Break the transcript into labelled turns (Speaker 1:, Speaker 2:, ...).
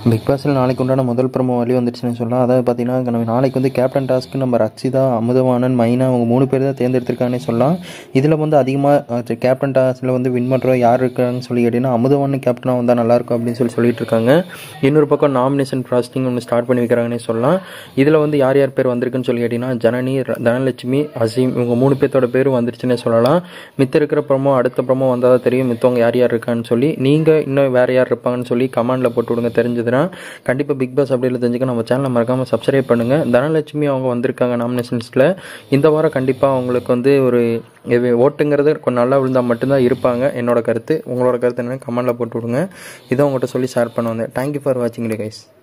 Speaker 1: big பாஸில் நாளைக்கு உண்டான முதல் ப்ரோமோ வழி வந்துருச்சுன்னு சொல்லலாம் அதாவது பார்த்தீங்கன்னா நம்ம நாளைக்கு வந்து கேப்டன் டாஸ்க்கு நம்ம ரக்ஷிதா அமுதவாணன் மைனா அவங்க மூணு பேர் தான் தேர்ந்தெடுத்திருக்காங்கன்னு சொல்லலாம் இதில் வந்து அதிகமாக கேப்டன் டாஸ்கில் வந்து வின் பண்ணுற யார் இருக்காங்கன்னு சொல்லி கேட்டிங்கன்னா அமுதவாணன் கேப்டனாக வந்தால் நல்லாயிருக்கும் அப்படின்னு சொல்லி சொல்லிட்டு இருக்காங்க இன்னொரு பக்கம் நாமினேஷன் ப்ராசஸிங் ஒன்று ஸ்டார்ட் பண்ணி வைக்கிறாங்கன்னே சொல்லலாம் இதில் வந்து யார் யார் பேர் வந்திருக்குன்னு சொல்லி கேட்டிங்கன்னா ஜனனி ர- தனலட்சுமி அசீம் இவங்க மூணு பேர்த்தோட பேரும் வந்துருச்சுன்னே சொல்லலாம் மித்த இருக்கிற ப்ரோமோ அடுத்த ப்ரோமோ வந்தால் தான் தெரியும் மித்தவங்க யார் யார் இருக்கான்னு சொல்லி நீங்கள் இன்னும் வேறு யார் இருப்பாங்கன்னு சொல்லி கமெண்டில் போட்டு விடுங்க தெரிஞ்சதுன்னா கண்டிப்பாக பிக் பாஸ் அப்படியில் தெரிஞ்சுக்க நம்ம சேனலை மறக்காமல் சப்ஸ்கிரைப் பண்ணுங்கள் தனலட்சுமி அவங்க வந்திருக்காங்க நாமினேஷன்ஸில் இந்த வாரம் கண்டிப்பாக அவங்களுக்கு வந்து ஒரு இது ஓட்டுங்கிறது கொஞ்சம் நல்லா விழுந்தால் மட்டும்தான் இருப்பாங்க என்னோட கருத்து உங்களோட கருத்து என்னன்னு கமெண்டில் போட்டு விடுங்க இதை உங்கள்கிட்ட சொல்லி ஷேர் பண்ண வந்தேன் தேங்க்யூ ஃபார் வாட்சிங் கைஸ்